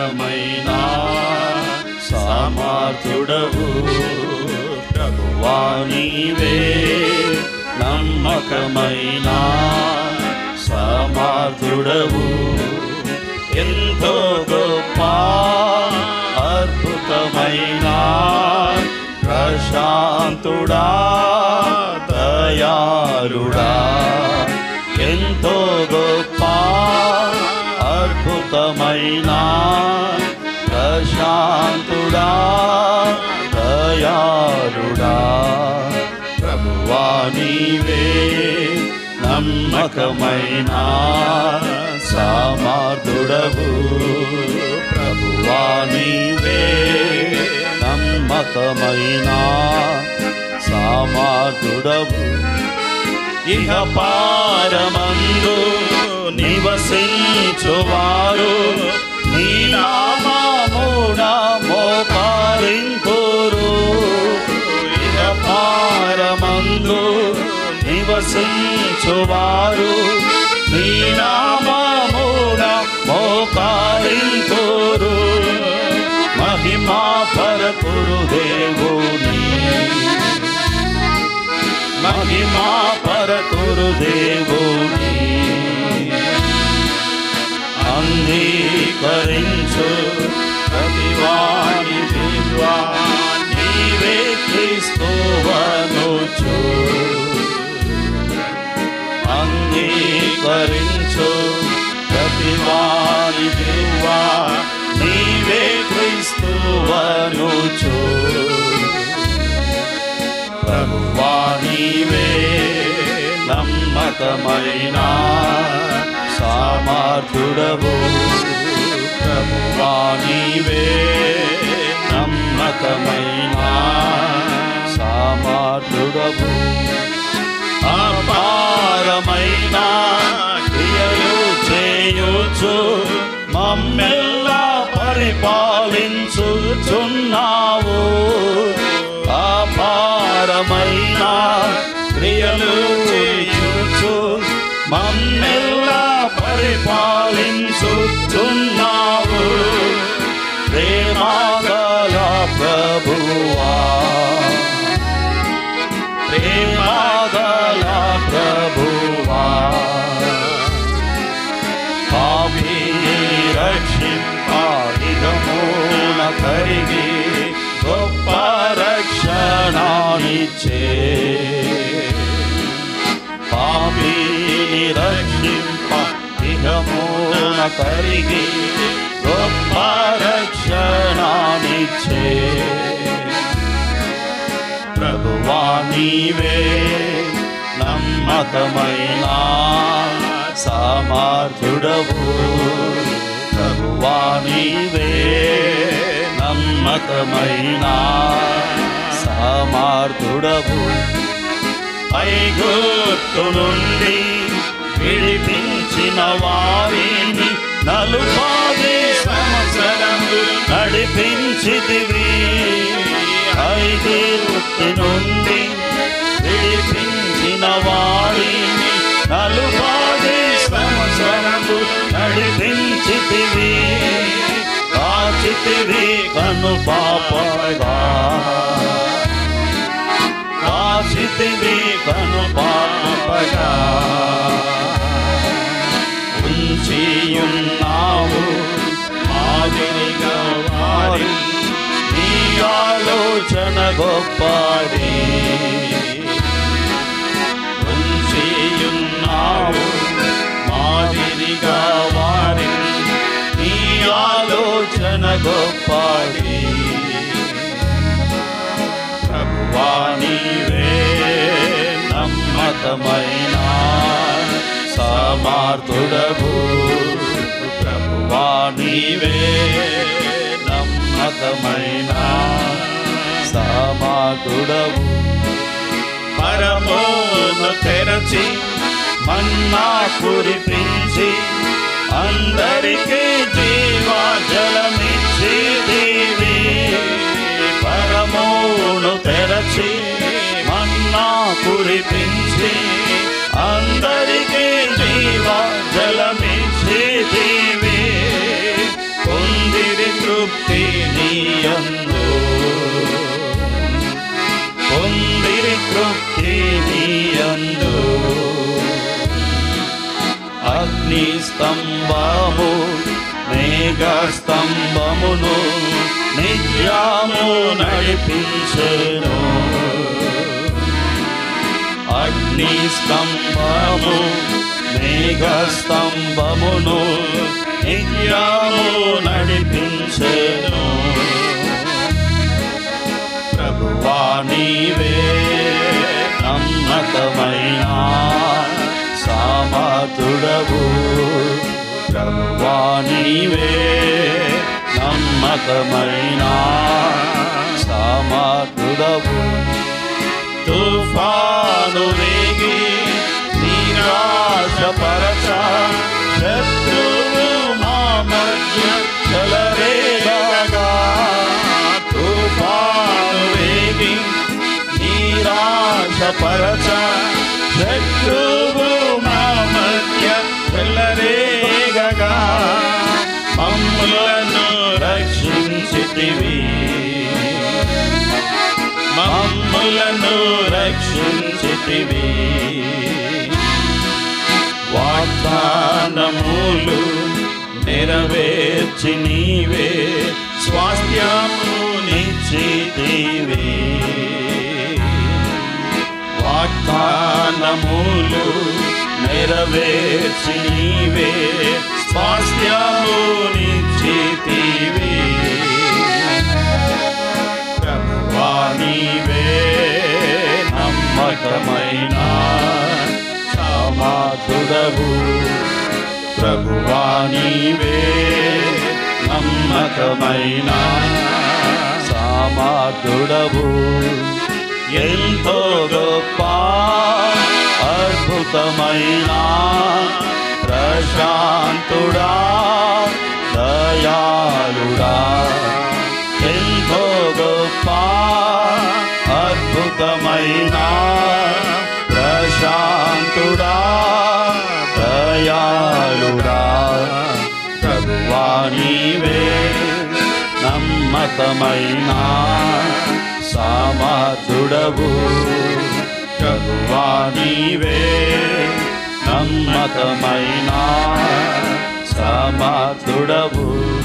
నమ్మకమైన సామర్థ్యుడవు ప్రభువా నీవే నమ్మకమైన సామర్థ్యుడవు ఎంతో గొప్ప అద్భుతమైన ప్రశాంతుడా దయాళుడా ఎంతో గొప్ప అద్భుతమైన ప్రశాంతుడా దయాళుడా ప్రభువా నీవే నమ్మకమైన సామర్థుడవు ప్రభువా నీవే నమ్మకమైన సామర్థుడవు ఇహ పారమందు నివసించువారు నీ నామమున మోకారింతురు ఇహ పారమందు నివసించువారు నీ నామమున మోకారింతురు మహిమా పరతురు దేవుని మహిమా పరతురు దేవుని అంగీకరించు ప్రతివాని దివ్వా నీవే క్రీస్తువనుచు అంగీకరించు ప్రతివాని దివ్వా నీవే క్రీస్తువనుచు ప్రభువా నీవే నమ్మకమైన సామర్థుడవు ప్రభువా నీవే నమ్మకమైన సామర్థుడవు అపారమైన క్రియలు చేయుచు మమ్మెల్లా పరిపాలించుచున్నావు అపారమైన క్రియలు చేయుచు మమ్మెల్లా పరిపాలించుచున్నావు ప్రేమాగల ప్రభువా ప్రేమాగల ప్రభువా పాపిని రక్షింపాదిగమూన కరిగి గొప్ప రక్షణానిచ్చే పాపిని రక్షింప దిగమూన కరిగి గొప్ప రక్షణానిచ్చే ప్రభువా నీవే నమ్మకమైన సామర్థ్యుడవు ప్రభువా నీవే నమ్మకమైన సామర్థ్యుడవు ఐగుప్తు నుండి విడిపించిన వారిని నలుపాది సంవత్సరము నడిపించితివి ఐగుప్తు నుండి విడిపించిన వారిని నలుపాది సంవత్సరము నడిపించితివి కాచితివి కను పాపగా కాచితివి కను పాపగా ఉంచియున్నావు మాదిరిగా వారి నీ ఆలోచన గొప్పది ఉంచియున్నావు మాదిరిగా వారి నీ ఆలోచన గొప్పది ప్రభువా నీవే నమ్మకమైన సామార్థుడవు ప్రభువా నీవే నమ్మకమైన సామార్థుడవు పరమోను తెరచి మన్నా కురిపించి అందరికీ జీవా జలమిచ్చి దేవి పరమోను తెరచి మన్నా కురిపించి అందరికీ జీవ జలమిచ్చి దేవి పొందిరి అగ్ని స్తంభము మేఘ స్తంభమును నిత్యము నడిపించెను అగ్ని స్తంభము మేఘ స్తంభమును నిత్యము నడిపించెను ప్రభువా నీవే నమ్మకమైన సామతుడవు ప్రభువా నీవే నమ్మకమైన సామతుడవు తుఫాను రేగి నిరాశపరచ శత్రువు మా మధ్య చెలరేగగా తుఫాను రేగి నిరాశపరచ శత్రువు మా మధ్య చెలరేగగా మమ్ములను రక్షించితివి మమ్ములను రక్షించితివి వాగ్దానములు నెరవేర్చి నీవే స్వాస్థ్యము నిశ్చితివే వాగ్దానములు నెరవేర్చి నీవే స్వాస్థ్యము నిశ్చితివే ప్రభువా నీవే నమ్మకమైన సమాధుడవు ప్రభువా నీవే నమ్మకమైన సామాధుడవు ఎంతో గొప్ప అద్భుతమైన ప్రశాంతుడా దయాళుడా ఎంతో గొప్ప అద్భుతమైన ప్రశాంతుడా దయాళుడా ప్రభువా నీవే నమ్మకమైన సామర్థుడవు ప్రభువా నీవే నమ్మకమైన సామర్థుడవు